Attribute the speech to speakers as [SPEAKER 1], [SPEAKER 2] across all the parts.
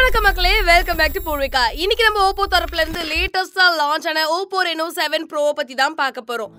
[SPEAKER 1] வணக்கம் மக்களே welcome back to Poorvika இன்னைக்கு நம்ம ஓப்போ தரப்புல இருந்து லேட்டஸ்டா லான்ச் ஆன ஓப்போ ரெனோ செவன் ப்ரோ பத்தி தான் பார்க்க போறோம்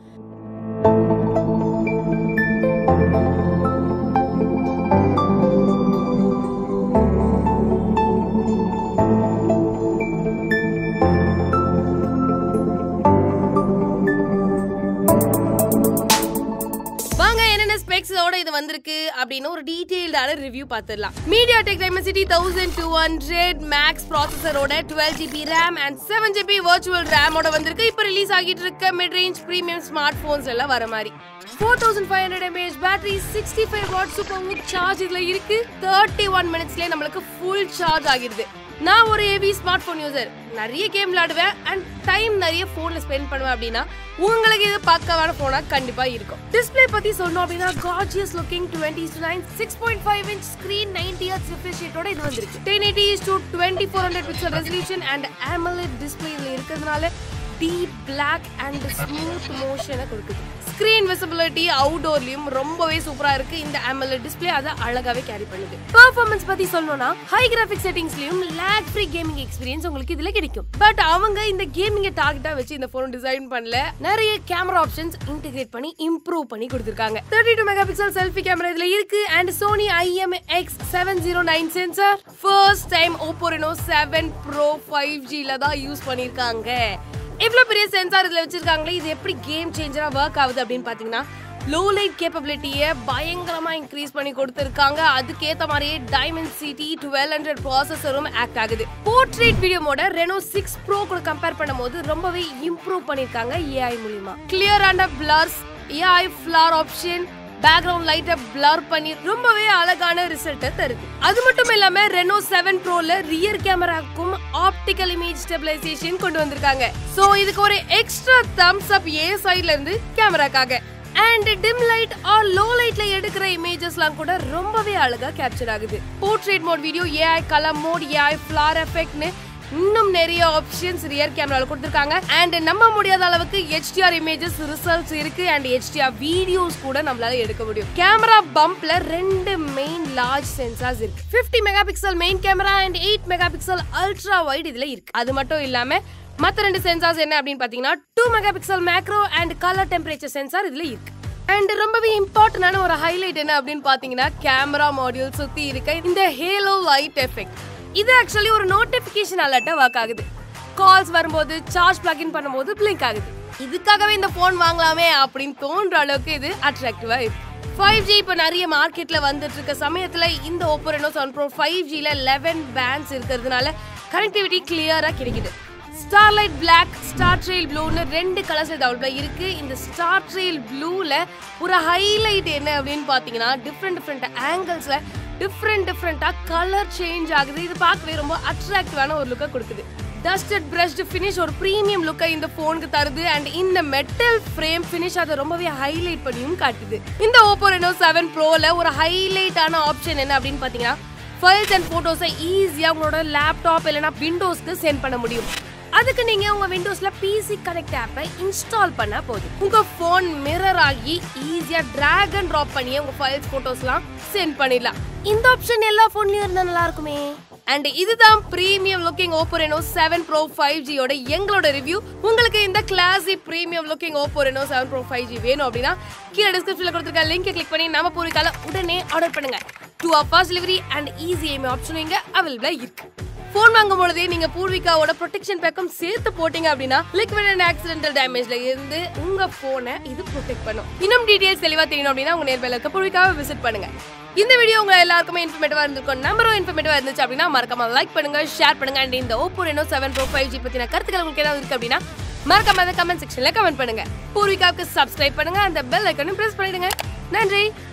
[SPEAKER 1] வாங்க என்னென்ன ஸ்பெக்ஸோட இது வந்திருக்கு அப்படின்னு ஒரு டீடைல்டான ரிவ்யூ பார்த்துடலாம் MediaTek Dimensity thousand two hundred max ப்ராசஸரோட twelve GB RAM and seven GB virtual ரேமோட வந்திருக்கு இப்போ ரிலீஸ் ஆகிட்டு இருக்க mid range premium smart phones எல்லாம் வர மாதிரி four thousand five hundred mAh battery sixty five watt super மூட் சார்ஜ் இதுல இருக்கு தேர்ட்டி ஒன் மினிட்ஸ்லேயே நம்மளுக்கு ஃபுல் சார்ஜ் ஆகிடுது நான் ஒரு ஏவி ஸ்மார்ட் ஃபோன் யூசர் நிறைய கேம் விளையாடுவேன் அண்ட் டைம் நிறைய ஃபோனில் ஸ்பெண்ட் பண்ணுவேன் அப்படின்னா உங்களுக்கு இது பக்கவான ஃபோனாக கண்டிப்பாக இருக்கும் டிஸ்ப்ளே பற்றி சொன்னோம் அப்படின்னா gorgeous looking twenty nine six point five inch screen ninety hertz refresh ரேட்டோட இது வந்திருக்கு ten eighty to twenty four hundred pixel resolution and AMOLED display இதில் இருக்கிறதுனால டீப் பிளாக் அண்ட் ஸ்மூத் மோஷனை கொடுக்குது ஸ்க்ரீன் விசிபிலிட்டி அவுடோர்லயும் ரொம்பவே சூப்பரா இருக்கு இந்த AMOLED டிஸ்ப்ளே அதை அழகாவே கேரி பண்ணுது பெர்ஃபார்மன்ஸ் பத்தி சொல்லணும்னா ஹை கிராஃபிக் செட்டிங்ஸ்லயும் லேக் ஃப்ரீ கேமிங் எக்ஸ்பீரியன்ஸ் உங்களுக்கு இதுல கிடைக்கும் பட் அவங்க இந்த கேமிங்கை டார்கெட்டா வச்சு இந்த போன் டிசைன் பண்ணல நிறைய கேமரா ஆப்ஷன்ஸ் இன்டிகிரேட் பண்ணி இம்ப்ரூவ் பண்ணி கொடுத்துருக்காங்க thirty two mega pixel selfie camera இதுல இருக்கு and Sony I M X seven zero nine sensor first time Oppo Reno seven pro five ஜில தான் யூஸ் பண்ணியிருக்காங்க இவ்வளோ பெரிய சென்சார் இதில் வச்சிருக்காங்களே இது எப்படி கேம் சேஞ்சராக ஒர்க் ஆகுது அப்படின்னு பார்த்தீங்கன்னா லோ லைட் கேப்பபிலிட்டியை பயங்கரமாக இன்க்ரீஸ் பண்ணி கொடுத்துருக்காங்க அதுக்கேற்ற மாதிரியே டைமண்ட் சிட்டி டுவெல் ஹண்ட்ரட் ப்ராசஸரும் ஆக்ட் ஆகுது போர்ட்ரேட் வீடியோ மோட ரெனோ சிக்ஸ் ப்ரோ கூட கம்பேர் பண்ணும்போது ரொம்பவே இம்ப்ரூவ் பண்ணியிருக்காங்க ஏஐ மூலியமா கிளியரான blurs AI flare option background லைட்டை பிளர் பண்ணி ரொம்பவே அழகான ரிசல்ட்டை தருது அது மட்டும் இல்லாம ரெனோ செவன் ப்ரோல ரியர் கேமராக்கும் ஆப்டிக்கல் இமேஜ் ஸ்டெபிலைசேஷன் கொண்டு வந்திருக்காங்க சோ இதுக்கு ஒரு எக்ஸ்ட்ரா தம்ஸ் அப் ஏ சைட்ல இருந்து கேமராக்காக and dim light or low லைட்ல எடுக்கிற இமேஜஸ்லாம் கூட ரொம்பவே அழகா கேப்சர் ஆகுது portrait mode video AI colour mode AI flare எஃபெக்ட்னு இன்னும் நிறைய ஆப்ஷன்ஸ் ரியர் கேமரால கொடுத்துருக்காங்க அண்ட் நம்ப முடியாத அளவுக்கு HDR இமேஜஸ் ரிசல்ட்ஸ் இருக்கு அண்ட் HDR வீடியோஸ் கூட நம்மளால எடுக்க முடியும் கேமரா பம்ப்ல ரெண்டு மெயின் லார்ஜ் சென்சார்ஸ் இருக்கு 50 mega pixel main camera and eight mega pixel ultra wide இதுல இருக்கு அது மட்டும் இல்லாம மத்த ரெண்டு சென்சார்ஸ் என்ன அப்படின்னு பாத்தீங்கன்னா two mega pixel macro and colour temperature sensor இதுல இருக்கு அண்ட் ரொம்பவே இம்பார்ட்டன்டான ஒரு ஹைலைட் என்ன அப்படின்னு பாத்தீங்கன்னா கேமரா மாடியூல் சுத்தி இருக்க இந்த ஹேலோ லைட் எஃபெக்ட் இது ஆக்சுவலி ஒரு நோட்டிபிகேஷன் அலர்ட்டா ஒர்க் ஆகுது கால்ஸ் வரும்போது சார்ஜ் பிளக்இன் பண்ணும்போது பிளிங்க் ஆகுது இதுக்காகவே இந்த ஃபோன் வாங்கலாமே அப்படின்னு தோன்ற அளவுக்கு இது அட்ராக்டிவா இருக்கு ஃபைவ் ஜி இப்போ நிறைய மார்க்கெட்ல வந்துட்டு இருக்க சமயத்துல இந்த Oppo Reno seven pro five G eleven bands இருக்கிறதுனால கனெக்டிவிட்டி கிளியரா கிடைக்குது ஸ்டார்லைட் பிளாக் ஸ்டார் ட்ரெயில் ப்ளூன்னு ரெண்டு கலர்ஸ் இது அவ்வளோ இருக்கு இந்த ஸ்டார் ட்ரெயில் ப்ளூல ஒரு ஹைலைட் என்ன அப்படின்னு பார்த்தீங்கன்னா டிஃப்ரெண்ட் டிஃப்ரெண்ட் ஆங்கிள்ஸ்ல டிஃப்ரெண்ட் டிஃப்ரெண்டா கலர் சேஞ்ச் ஆகுது இது பார்க்கவே ரொம்ப அட்ராக்டிவான ஒரு லுக்கை கொடுக்குது டஸ்டட் பிரஷ்டு ஃபினிஷ் ஒரு ப்ரீமியம் லுக்கை இந்த ஃபோனுக்கு தருது அண்ட் இந்த மெட்டல் ஃப்ரேம் ஃபினிஷ் அதை ரொம்பவே ஹைலைட் பண்ணியும் காட்டுது இந்த ஓப்போ ரெனோ செவன் ப்ரோல ஒரு ஹைலைட்டான ஆப்ஷன் என்ன அப்படின்னு பார்த்தீங்கன்னா ஃபைல்ஸ் அண்ட் ஃபோட்டோஸை ஈஸியாக உங்களோட லேப்டாப் இல்லைனா விண்டோஸ்க்கு சென்ட் பண்ண முடியும் அதுக்கு நீங்க உங்க விண்டோஸ்ல பிசி கனெக்ட் ஆப்பை இன்ஸ்டால் பண்ணா போதும் உங்க போன் மிரர் ஆகி ஈஸியா டிராக் அண்ட் டிராப் பண்ணி உங்க ஃபைல்ஸ் போட்டோஸ்லாம் சென்ட் பண்ணிடலாம் இந்த ஆப்ஷன் எல்லா போன்லயும் இருந்தா நல்லா இருக்குமே அண்ட் இதுதான் premium looking Oppo Reno seven pro five ஜியோட எங்களோட ரிவ்யூ உங்களுக்கு இந்த classy premium looking Oppo Reno seven pro five G வேணும் அப்படின்னா கீழே டிஸ்கிரிப்ஷனில் கொடுத்துருக்க லிங்கை கிளிக் பண்ணி நம்ம பூரிக்கால உடனே ஆர்டர் பண்ணுங்க two off fast delivery and easy EMI ஆப்ஷனும் இங்கே அவைலபிளாக இருக்கு ஃபோன் வாங்கும் பொழுதே நீங்க பூர்விகாவோட ப்ரொடெக்ஷன் பேக்கும் சேர்த்து போட்டீங்க அப்படின்னா லிக்விட் அண்ட் ஆக்சிடென்டல் டேமேஜ்ல இருந்து உங்க போனை இது ப்ரொடெக்ட் பண்ணும் இன்னும் டீடைல்ஸ் தெளிவா தெரியணும் அப்படின்னா உங்க நேர்மையில இருக்க பூர்விகாவை விசிட் பண்ணுங்க இந்த வீடியோ உங்க எல்லாருக்குமே இன்ஃபர்மேட்டிவா இருந்திருக்கும் நம்பரும் இன்ஃபர்மேட்டிவா இருந்துச்சு அப்படின்னா மறக்காம லைக் பண்ணுங்க ஷேர் பண்ணுங்க அண்ட் இந்த Oppo Reno seven pro five G பத்தின கருத்துக்கள் உங்களுக்கு ஏதாவது இருக்கு அப்படின்னா மறக்காம அதை கமெண்ட் செக்ஷன்ல கமெண்ட் பண்ணுங்க பூர்விகாவுக்கு சப்ஸ்கிரைப் பண்ணுங்க அந்த பெல் ஐக்கனும் பிரஸ் பண்ணிடுங்க நன்றி